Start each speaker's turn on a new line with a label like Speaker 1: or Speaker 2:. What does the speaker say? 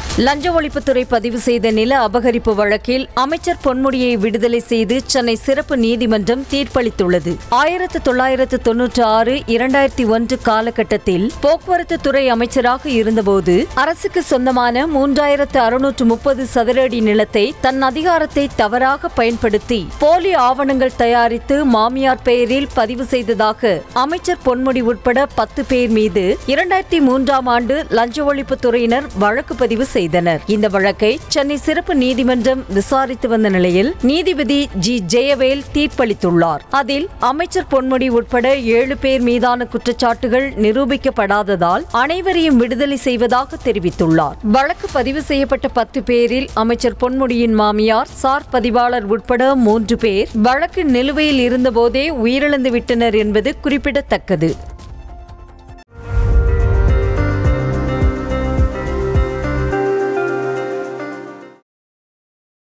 Speaker 1: லஞ்ச ஒழிப்புத்துறை பதிவு செய்த நில அபகரிப்பு வழக்கில் அமைச்சர் பொன்முடியை விடுதலை செய்து சென்னை சிறப்பு நீதிமன்றம் தீர்ப்பளித்துள்ளது ஆயிரத்து தொள்ளாயிரத்து தொன்னூற்று ஆறு இரண்டாயிரத்தி ஒன்று காலகட்டத்தில் போக்குவரத்து துறை அமைச்சராக இருந்தபோது அரசுக்கு சொந்தமான மூன்றாயிரத்து அறுநூற்று முப்பது சதுர அடி நிலத்தை தன் அதிகாரத்தை தவறாக பயன்படுத்தி போலி ஆவணங்கள் தயாரித்து மாமியார் பெயரில் பதிவு செய்ததாக அமைச்சர் பொன்முடி உட்பட பத்து பேர் மீது இரண்டாயிரத்தி மூன்றாம் ஆண்டு லஞ்ச ஒழிப்புத்துறையினர் வழக்கு பதிவு செய்தனர் இந்த வழக்கை சென்னை சிறப்பு நீதிமன்றம் விசாரித்து வந்த நிலையில் நீதிபதி ஜி ஜெயவேல் தீர்ப்பளித்துள்ளார் அதில் அமைச்சர் பொன்முடி உட்பட ஏழு பேர் மீதான குற்றச்சாட்டுகள் நிரூபிக்கப்படாததால் அனைவரையும் விடுதலை செய்வதாக தெரிவித்துள்ளார் வழக்கு பதிவு செய்யப்பட்ட பத்து பேரில் அமைச்சர் பொன்முடியின் மாமியார் சார் பதிவாளர் உட்பட மூன்று பேர் வழக்கு நிலுவையில் இருந்தபோதே உயிரிழந்து விட்டனர் என்பது குறிப்பிடத்தக்கது